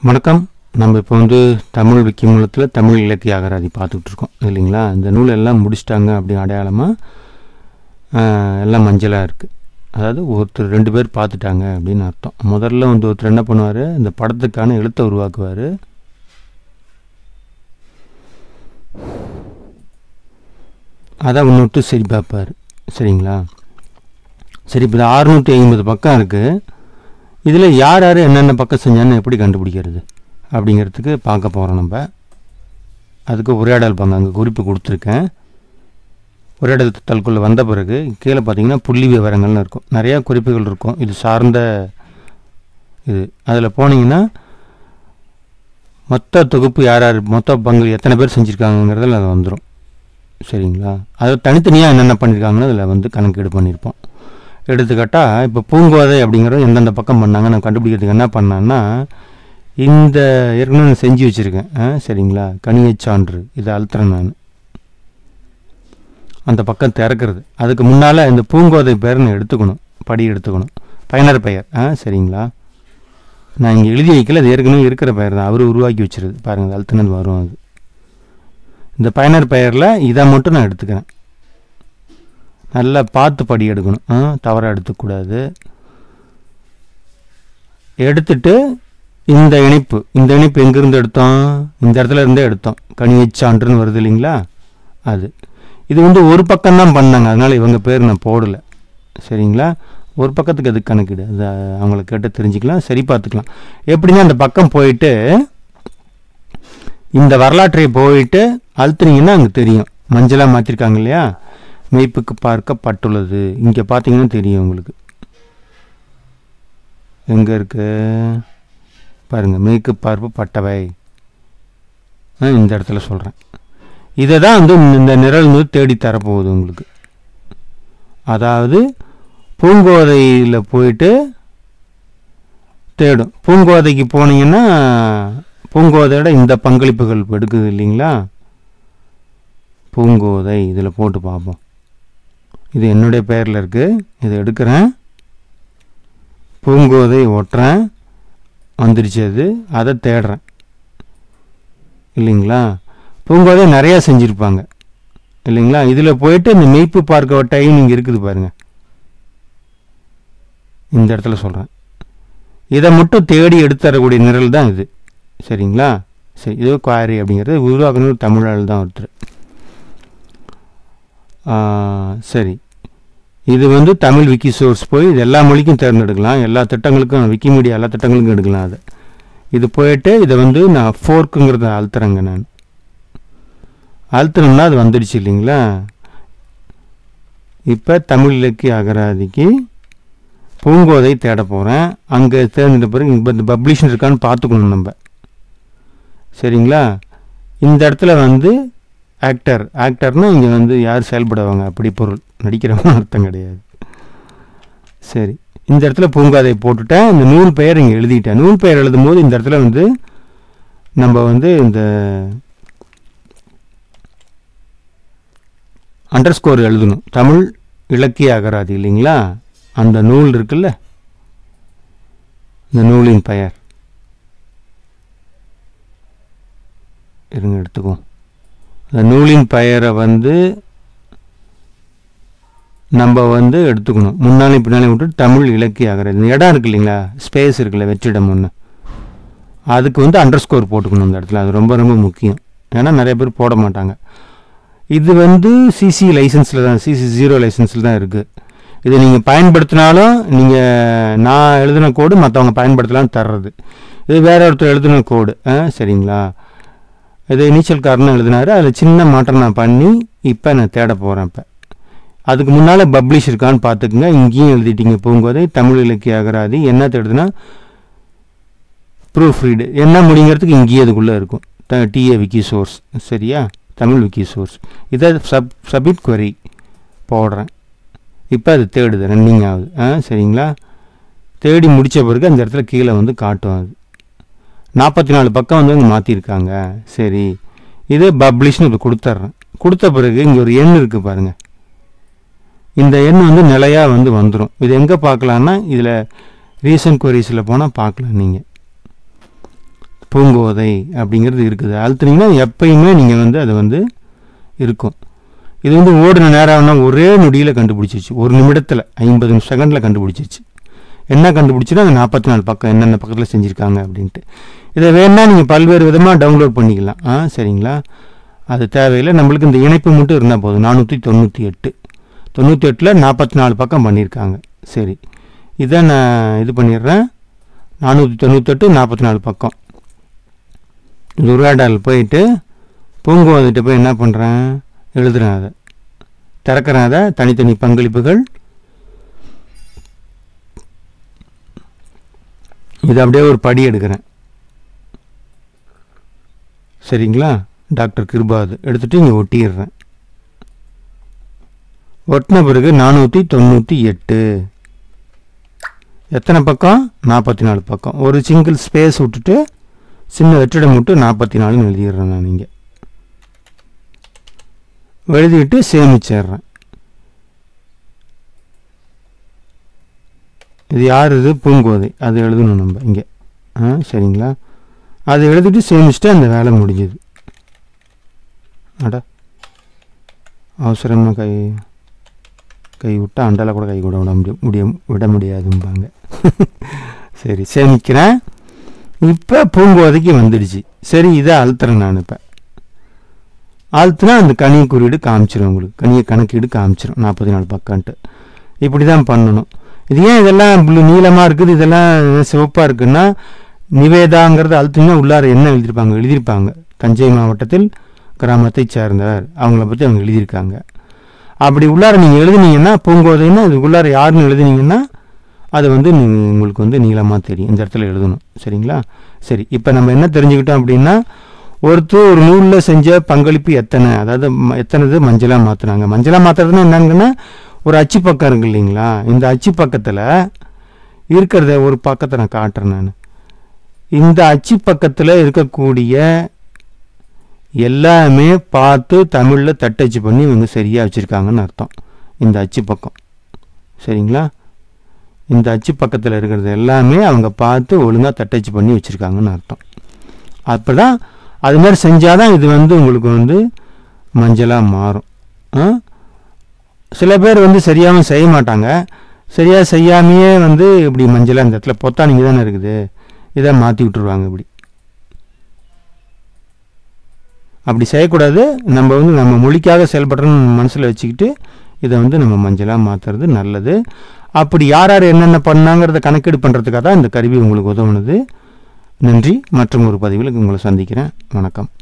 வணக்கம் நம்ம இப்போ வந்து தமிழ் விக்கி மூலத்தில் தமிழ் இலக்கிய அகராதி பார்த்துக்கிட்டு இருக்கோம் இல்லைங்களா இந்த நூல் எல்லாம் முடிச்சிட்டாங்க அப்படி அடையாளமாக எல்லாம் மஞ்சளாக இருக்குது அதாவது ஒருத்தர் ரெண்டு பேர் பார்த்துட்டாங்க அப்படின்னு அர்த்தம் முதல்ல வந்து ஒருத்தர் என்ன பண்ணுவார் இந்த படத்துக்கான எழுத்தை உருவாக்குவார் அதை இன்னொருத்து சரி பார்ப்பார் சரிங்களா சரி இப்போ அறுநூற்றி ஐம்பது பக்கம் இருக்குது இதில் யார் யார் என்னென்ன பக்கம் செஞ்சான்னு எப்படி கண்டுபிடிக்கிறது அப்படிங்கிறதுக்கு பார்க்க போகிறோம் நம்ம அதுக்கு உரையாடல் பங்கு அங்கே குறிப்பு கொடுத்துருக்கேன் உரையாடல் தல்குள்ளே வந்த பிறகு கீழே பார்த்தீங்கன்னா புள்ளி விவரங்கள்னு இருக்கும் நிறையா குறிப்புகள் இருக்கும் இது சார்ந்த இது அதில் போனீங்கன்னா மொத்த தொகுப்பு யார் யார் மொத்த பங்கு எத்தனை பேர் செஞ்சுருக்காங்கங்கிறதுல அது வந்துடும் சரிங்களா அது தனித்தனியாக என்னென்ன பண்ணியிருக்காங்கன்னு அதில் வந்து கணக்கீடு பண்ணியிருப்போம் எடுத்துக்காட்டால் இப்போ பூங்கோதை அப்படிங்கிறது எந்தெந்த பக்கம் பண்ணாங்க நான் கண்டுபிடிக்கிறதுக்கு என்ன பண்ணேன்னா இந்த ஏற்கனவே நான் செஞ்சு வச்சுருக்கேன் ஆ, சரிங்களா கனியச் சான்று இதை அழுத்துறேன் நான் அந்த பக்கம் திறக்கிறது அதுக்கு முன்னால் இந்த பூங்கோதை பேர்னு எடுத்துக்கணும் படி எடுத்துக்கணும் பயனர் பெயர் ஆ சரிங்களா நான் இங்கே எழுதி வைக்கல அது ஏற்கனவே இருக்கிற பெயர் தான் அவர் உருவாக்கி வச்சிருது பாருங்கள் அழுத்தினது வரும் அது இந்த பயனர் பெயரில் இதை மட்டும் நான் எடுத்துக்கிறேன் நல்லா பார்த்து படி எடுக்கணும் ஆ தவறாக எடுத்துக்கூடாது எடுத்துட்டு இந்த இணைப்பு இந்த இணைப்பு எங்கேருந்து எடுத்தோம் இந்த இடத்துல இருந்தே எடுத்தோம் கனியச் சான்றுன்னு வருது இல்லைங்களா அது இது வந்து ஒரு பக்கம் தான் பண்ணாங்க அதனால் இவங்க பேர் நான் போடலை சரிங்களா ஒரு பக்கத்துக்கு அது கணக்கிடு அது அவங்கள கேட்டு தெரிஞ்சுக்கலாம் சரி பார்த்துக்கலாம் எப்படின்னா அந்த பக்கம் போயிட்டு இந்த வரலாற்றை போயிட்டு அழுத்துனீங்கன்னா அங்கே தெரியும் மஞ்சளாக மாற்றிருக்காங்க இல்லையா மெய்ப்புக்கு பார்க்கப்பட்டுள்ளது இங்கே பார்த்தீங்கன்னா தெரியும் உங்களுக்கு எங்கே இருக்கு பாருங்கள் மெய்க்கு பார்ப்பு பட்டவை ஆ, இந்த இடத்துல சொல்கிறேன் இதை தான் வந்து இந்த நிரல் வந்து தேடி தரப்போகுது உங்களுக்கு அதாவது பூங்கோதையில் போயிட்டு தேடும் பூங்கோதைக்கு போனீங்கன்னா பூங்கோதையோட இந்த பங்களிப்புகள் எடுக்குது இல்லைங்களா பூங்கோதை இதில் போட்டு பார்ப்போம் இது என்னுடைய பெயரில் இருக்குது இதை எடுக்கிறேன் பூங்கோதை ஒட்டுறேன் வந்துருச்சு அது அதை தேடுறேன் இல்லைங்களா பூங்கோதை நிறையா செஞ்சுருப்பாங்க இல்லைங்களா இதில் போயிட்டு இந்த மெய்ப்பு பார்க்க வட்டையும் நீங்கள் இருக்குது பாருங்க இந்த இடத்துல சொல்கிறேன் இதை மட்டும் தேடி எடுத்து தரக்கூடிய நிரல் தான் இது சரிங்களா சரி இது குவாரி அப்படிங்கிறது உருவாக்கணும் தமிழால் தான் ஒருத்தர் ஆ, சரி இது வந்து தமிழ் விக்கி சோர்ஸ் போய் இது எல்லா மொழிக்கும் தேர்ந்தெடுக்கலாம் எல்லா திட்டங்களுக்கும் விக்கிமீடியா எல்லா திட்டங்களுக்கும் எடுக்கலாம் அது இது போயிட்டு இதை வந்து நான் ஃபோர்க்குங்கிறத அழுத்துறேங்க நான் அழுத்தினோம்னா அது வந்துடுச்சு இல்லைங்களா இப்போ தமிழ் இலக்கிய அகராதிக்கு பூங்கோதை தேட போகிறேன் அங்கே தேர்ந்தெடுத்த பிறகு இப்போ இந்த பப்ளிஷன் இருக்கான்னு பார்த்துக்கணும் நம்ம சரிங்களா இந்த இடத்துல வந்து ஆக்டர் ஆக்டர்னா இங்கே வந்து யார் செயல்படுவாங்க அப்படி பொருள் நடிக்கிறவங்க அர்த்தம் கிடையாது சரி இந்த இடத்துல பூங்காதை போட்டுட்டேன் இந்த நூல் பெயர் இங்கே எழுதிட்டேன் நூல் பெயர் எழுதும்போது இந்த இடத்துல வந்து நம்ம வந்து இந்த அண்டர்ஸ்கோர் எழுதணும் தமிழ் இலக்கிய அகராதி இல்லைங்களா அந்த நூல் இருக்குல்ல இந்த நூலின் பெயர் இருங்க எடுத்துக்குவோம் அந்த நூலின் பெயரை வந்து நம்ம வந்து எடுத்துக்கணும் முன்னாலே பின்னாலே விட்டு தமிழ் இலக்கிய அகராதி இந்த இடம் இருக்கு இல்லைங்களா ஸ்பேஸ் இருக்குல்ல வெற்றிடம் ஒன்று அதுக்கு வந்து அண்டர்ஸ்கோர் போட்டுக்கணும் இந்த இடத்துல அது ரொம்ப ரொம்ப முக்கியம் ஏன்னா நிறைய பேர் போட மாட்டாங்க இது வந்து சிசி லைசன்ஸில் தான் சிசி ஜீரோ லைசன்ஸில் தான் இருக்குது இதை நீங்கள் பயன்படுத்தினாலும் நீங்கள் நான் எழுதின கோடு மற்றவங்க பயன்படுத்தலாம் தர்றது இது வேற ஒருத்தர் எழுதின கோடு ஆ சரிங்களா இது நீச்சல்காரன்னு எழுதினாரு அதில் சின்ன மாற்றம் நான் பண்ணி இப்போ நான் தேட போகிறேன் இப்போ அதுக்கு முன்னால் பப்ளிஷ் இருக்கான்னு பார்த்துக்குங்க இங்கேயும் எழுதிட்டீங்க பூங்கோதை தமிழ் இலக்கிய அகராதி என்ன தேடுதுன்னா ப்ரூஃப் ரீடு என்ன முடிங்கிறதுக்கு இங்கேயே அதுக்குள்ளே இருக்கும் த டிஏ விக்கி சோர்ஸ் சரியா தமிழ் விக்கி சோர்ஸ் இதை சப் சப்மிட் query போடுறேன் இப்போ அது தேடுது ரன்னிங் ஆகுது ஆ சரிங்களா தேடி முடித்த பிறகு அந்த இடத்துல கீழே வந்து காட்டும் அது நாற்பத்தி நாலு பக்கம் வந்து அங்கே மாற்றிருக்காங்க சரி இது பப்ளிஷ்னு இது கொடுத்துட்றேன் கொடுத்த பிறகு இங்கே ஒரு எண் இருக்குது பாருங்கள் இந்த எண் வந்து நிலையாக வந்து வந்துடும் இது எங்கே பார்க்கலான்னா இதில் ரீசன்ட் கொரிஸில் போனால் பார்க்கலாம் நீங்கள் பூங்கோதை அப்படிங்கிறது இருக்குது அழுத்துனீங்கன்னா எப்பயுமே நீங்கள் வந்து அது வந்து இருக்கும் இது வந்து ஓடின நேரம்னா ஒரே நொடியில் கண்டுபிடிச்சிச்சு ஒரு நிமிடத்தில் ஐம்பது செகண்டில் கண்டுபிடிச்சிச்சு என்ன கண்டுபிடிச்சுன்னா அந்த நாற்பத்தி நாலு பக்கம் என்னென்ன பக்கத்தில் செஞ்சுருக்காங்க அப்படின்ட்டு இதை வேணா நீங்கள் பல்வேறு விதமாக டவுன்லோட் பண்ணிக்கலாம் ஆ சரிங்களா அது தேவையில்லை நம்மளுக்கு இந்த இணைப்பு மட்டும் இருந்தால் போதும் நானூற்றி தொண்ணூற்றி எட்டு தொண்ணூற்றி எட்டில் நாற்பத்தி நாலு பக்கம் பண்ணியிருக்காங்க சரி இதை நான் இது பண்ணிடுறேன் நானூற்றி தொண்ணூத்தெட்டு நாற்பத்தி நாலு பக்கம் துர்காடால் போயிட்டு பூங்குவதிட்ட போய் என்ன பண்ணுறேன் எழுதுறேன் அதை திறக்கிறேன் அதை தனித்தனி பங்களிப்புகள் இது அப்படியே ஒரு படி எடுக்கிறேன் சரிங்களா டாக்டர் கிருபாது எடுத்துகிட்டு இங்கே ஒட்டிடுறேன் ஒட்டின பிறகு நானூற்றி தொண்ணூற்றி எட்டு எத்தனை பக்கம் நாற்பத்தி நாலு பக்கம் ஒரு சிங்கிள் ஸ்பேஸ் விட்டுட்டு சின்ன வெற்றிடம் விட்டு நாற்பத்தி நாலுன்னு எழுதிடுறேன் நான் இங்கே எழுதிட்டு சேமிச்சிடுறேன் இது யார் இது பூங்கோதை அது எழுதணும் நம்ம இங்கே ஆ சரிங்களா அதை எழுதிட்டு சேமிச்சுட்டு அந்த வேலை முடிஞ்சுது அட அவசரமாக கை கை விட்டா அண்டால கூட கை கூட விட முடியும் முடிய விட முடியாதும்பாங்க சரி சேமிக்கிறேன் இப்போ பூங்கோதைக்கு வந்துடுச்சு சரி இதை அழுத்துறேன் நான் இப்போ அழுத்துனா அந்த கனி குறியீடு காமிச்சிடும் உங்களுக்கு கனியை கணக்கீடு காமிச்சிடும் நாற்பத்தி நாலு பக்கம்ன்ட்டு இப்படி தான் பண்ணணும் இது ஏன் இதெல்லாம் ப்ளூ நீளமாக இருக்குது இதெல்லாம் சிவப்பாக இருக்குன்னா நிவேதாங்கிறது அழுத்தினா உள்ளார என்ன எழுதியிருப்பாங்க எழுதியிருப்பாங்க தஞ்சை மாவட்டத்தில் கிராமத்தை சேர்ந்தவர் அவங்கள பற்றி அவங்க எழுதியிருக்காங்க அப்படி உள்ளார நீங்கள் எழுதுனீங்கன்னா பூங்கோதைன்னா அது உள்ளார யாருன்னு எழுதுனீங்கன்னா அது வந்து நீ- உங்களுக்கு வந்து நீளமாக தெரியும் இந்த இடத்துல எழுதணும் சரிங்களா சரி இப்போ நம்ம என்ன தெரிஞ்சுக்கிட்டோம் அப்படின்னா ஒருத்தர் ஒரு நூலில் செஞ்ச பங்களிப்பு எத்தனை அதாவது ம- எத்தனைது மஞ்சளாக மாற்றுனாங்க மஞ்சளாக மாற்றுறதுன்னா என்னங்கன்னா ஒரு அச்சு பக்கம் இருக்கு இல்லைங்களா இந்த அச்சு பக்கத்தில் இருக்கிறத ஒரு பக்கத்தை நான் காட்டுறேன் நான் இந்த அச்சு பக்கத்தில் இருக்கக்கூடிய எல்லாமே பார்த்து தமிழில் தட்டச்சு பண்ணி இவங்க சரியாக வச்சுருக்காங்கன்னு அர்த்தம் இந்த அச்சு பக்கம் சரிங்களா இந்த அச்சு பக்கத்தில் இருக்கிறது எல்லாமே அவங்க பார்த்து ஒழுங்காக தட்டச்சு பண்ணி வச்சுருக்காங்கன்னு அர்த்தம் அப்போ தான் அது மாதிரி செஞ்சால் தான் இது வந்து உங்களுக்கு வந்து மஞ்சளாக மாறும் ஆ? சில பேர் வந்து சரியாகவும் செய்ய மாட்டாங்க சரியாக செய்யாமையே வந்து இப்படி மஞ்சளாக இந்த இடத்துல பொத்தானிங்க தானே இருக்குது இதை மாற்றி விட்டுருவாங்க இப்படி அப்படி செய்யக்கூடாது நம்ம வந்து நம்ம மொழிக்காக செயல்படுறோன்னு மனசில் வச்சுக்கிட்டு இதை வந்து நம்ம மஞ்சளாக மாற்றுறது நல்லது அப்படி யார் யார் என்னென்ன பண்ணாங்கிறத கணக்கீடு பண்ணுறதுக்காக தான் இந்த கருவி உங்களுக்கு உதவுனது நன்றி மற்றும் ஒரு பதிவில் உங்களை சந்திக்கிறேன் வணக்கம்